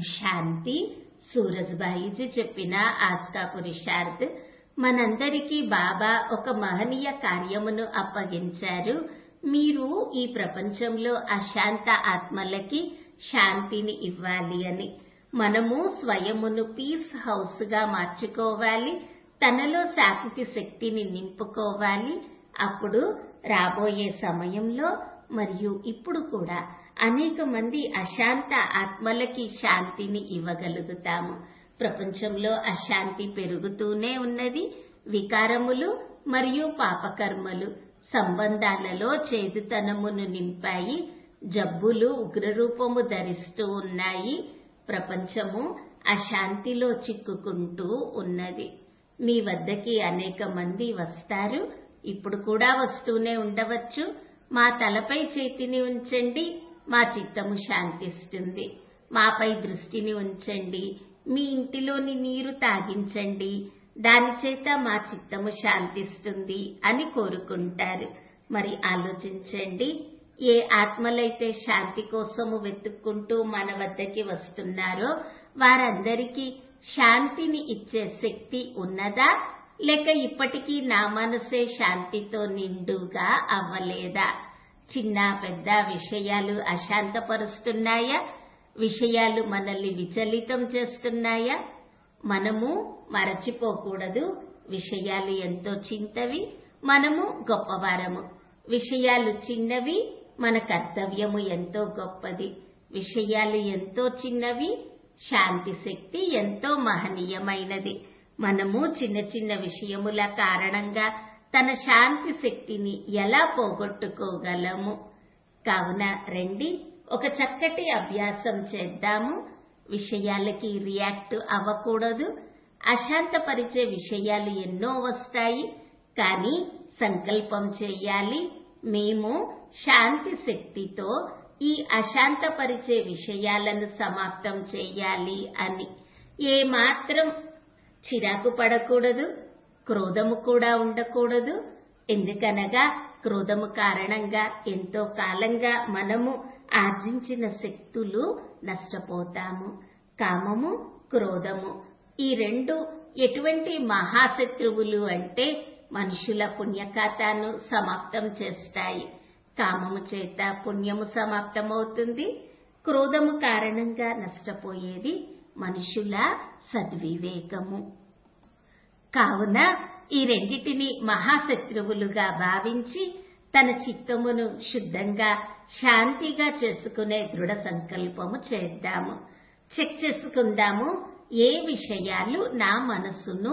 శాంతి సూరజ్బాయిజీ చెప్పిన ఆస్కా పురుషార్థ్ మనందరికీ బాబా ఒక మహనీయ కార్యమును అప్పగించారు మీరు ఈ ప్రపంచంలో అశాంత ఆత్మలకి శాంతిని ఇవ్వాలి అని మనము స్వయమును పీస్ హౌస్ గా మార్చుకోవాలి తనలో శాంతి శక్తిని నింపుకోవాలి అప్పుడు రాబోయే సమయంలో మరియు ఇప్పుడు కూడా అనేక మంది అశాంత ఆత్మలకి శాంతిని ఇవ్వగలుగుతాము ప్రపంచంలో అశాంతి పెరుగుతూనే ఉన్నది వికారములు మరియు పాపకర్మలు సంబంధాలలో చేదుతనమును నింపాయి జబ్బులు ఉగ్రరూపము ధరిస్తూ ఉన్నాయి ప్రపంచము అశాంతిలో చిక్కుకుంటూ ఉన్నది మీ వద్దకి అనేక మంది వస్తారు ఇప్పుడు కూడా వస్తూనే ఉండవచ్చు మా తలపై చేతిని ఉంచండి మా చిత్తము శాంతిస్తుంది మాపై దృష్టిని ఉంచండి మీ ఇంటిలోని నీరు తాగించండి దాని చేత మా చిత్తము శాంతిస్తుంది అని కోరుకుంటారు మరి ఆలోచించండి ఏ ఆత్మలైతే శాంతి కోసము వెతుక్కుంటూ మన వద్దకి వస్తున్నారో వారందరికీ శాంతిని ఇచ్చే శక్తి ఉన్నదా లేక ఇప్పటికీ నా మనసే శాంతితో నిండుగా అవ్వలేదా చిన్న పెద్ద విషయాలు అశాంతపరుస్తున్నాయా విషయాలు మనల్ని విచలితం చేస్తున్నాయా మనము మరచిపోకూడదు విషయాలు ఎంతో చింతవి మనము గొప్పవారము విషయాలు చిన్నవి మన కర్తవ్యము ఎంతో గొప్పది విషయాలు ఎంతో చిన్నవి శాంతి శక్తి ఎంతో మహనీయమైనది మనము చిన్న చిన్న విషయముల కారణంగా తన శాంతి శక్తిని ఎలా పోగొట్టుకోగలము కావున రండి ఒక చక్కటి అభ్యాసం చేద్దాము విషయాలకి రియాక్ట్ అవ్వకూడదు అశాంతపరిచే విషయాలు ఎన్నో వస్తాయి కానీ సంకల్పం చేయాలి మేము శాంతి శక్తితో ఈ అశాంతపరిచే విషయాలను సమాప్తం చేయాలి అని ఏ మాత్రం చిరాకు పడకూడదు క్రోధము కూడా ఉండకూడదు ఎందుకనగా క్రోధము కారణంగా ఎంతో కాలంగా మనము ఆర్జించిన శక్తులు నష్టపోతాము కామము క్రోధము ఈ రెండు ఎటువంటి మహాశత్రువులు అంటే మనుషుల పుణ్యఖాతాను సమాప్తం చేస్తాయి కామము చేత పుణ్యము సమాప్తమవుతుంది క్రోధము కారణంగా నష్టపోయేది మనుషుల సద్వివేకము కావున ఈ రెండిటిని మహాశత్రువులుగా భావించి తన చిత్తమును శుద్ధంగా శాంతిగా చేసుకునే దృఢ సంకల్పము చేద్దాము చెక్ చేసుకుందాము ఏ విషయాలు నా మనసును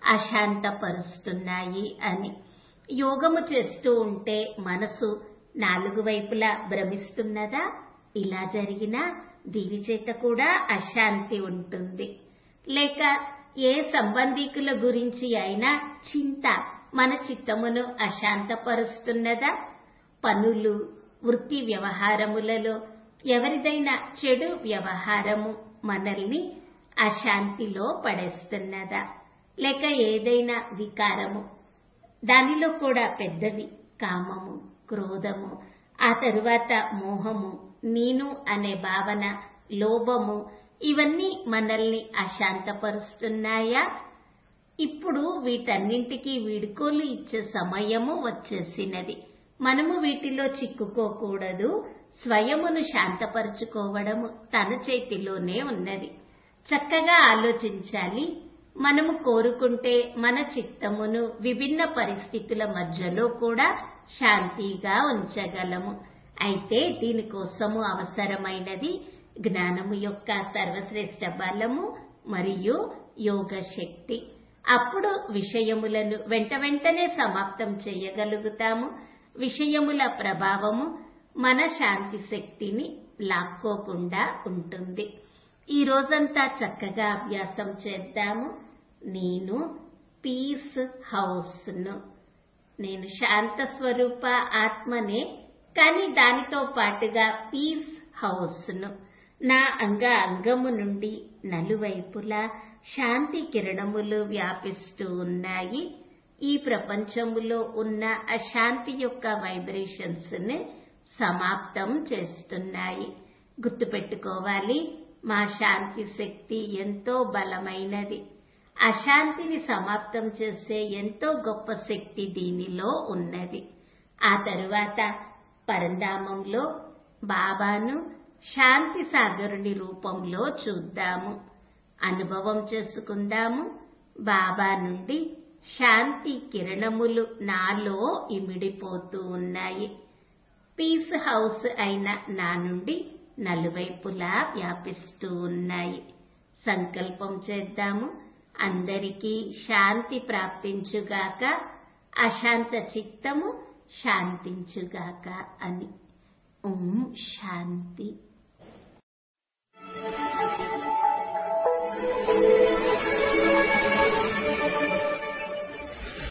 అశాంతపరుస్తున్నాయి అని యోగము చేస్తూ ఉంటే మనసు నాలుగు వైపులా భ్రమిస్తున్నదా ఇలా జరిగినా దీని చేత కూడా అశాంతి ఉంటుంది లేక ఏ సంబంధికుల గురించి అయినా చింత మన చిత్తమును అశాంతపరుస్తున్నదా పనులు వృత్తి వ్యవహారములలో ఎవరిదైనా చెడు వ్యవహారము మనల్ని అశాంతిలో పడేస్తున్నదా లేక ఏదైనా వికారము దానిలో కూడా పెద్దవి కామము క్రోధము ఆ తరువాత మోహము నేను అనే భావన లోభము ఇవన్నీ మనల్ని అశాంతపరుస్తున్నాయా ఇప్పుడు వీటన్నింటికి వీడుకోలు ఇచ్చే సమయము వచ్చేసినది మనము వీటిలో చిక్కుకోకూడదు స్వయమును శాంతపరుచుకోవడము తన చేతిలోనే ఉన్నది చక్కగా ఆలోచించాలి మనము కోరుకుంటే మన చిత్తమును విభిన్న పరిస్థితుల మధ్యలో కూడా శాంతిగా ఉంచగలము అయితే దీనికోసము అవసరమైనది జ్ఞానము యొక్క సర్వశ్రేష్ఠ బలము మరియు యోగ శక్తి అప్పుడు విషయములను వెంట వెంటనే సమాప్తం చేయగలుగుతాము విషయముల ప్రభావము మన శాంతి శక్తిని లాక్కోకుండా ఉంటుంది ఈ రోజంతా చక్కగా అభ్యాసం చేద్దాము నేను పీస్ హౌస్ను నేను శాంత స్వరూప ఆత్మనే కానీ దానితో పాటుగా పీస్ హౌస్ను నా అంగ అంగము నుండి నలువైపులా శాంతి కిరణములు వ్యాపిస్తూ ఉన్నాయి ఈ ప్రపంచములో ఉన్న అశాంతి యొక్క వైబ్రేషన్స్ ని సమాప్తం చేస్తున్నాయి గుర్తుపెట్టుకోవాలి మా శాంతి శక్తి ఎంతో బలమైనది అశాంతిని సమాప్తం చేసే ఎంతో గొప్ప శక్తి దీనిలో ఉన్నది ఆ తరువాత పరంధామంలో బాబాను శాంతి సాగరుని రూపంలో చూద్దాము అనుభవం చేసుకుందాము బాబా నుండి శాంతి కిరణములు నాలో ఇమిడిపోతూ ఉన్నాయి పీస్ హౌస్ అయిన నా నుండి నలువైపులా వ్యాపిస్తూ ఉన్నాయి సంకల్పం చేద్దాము అందరికీ శాంతి ప్రాప్తించుగాక అశాంత చిత్తము శాంతించుగాక అని ఓం శాంతి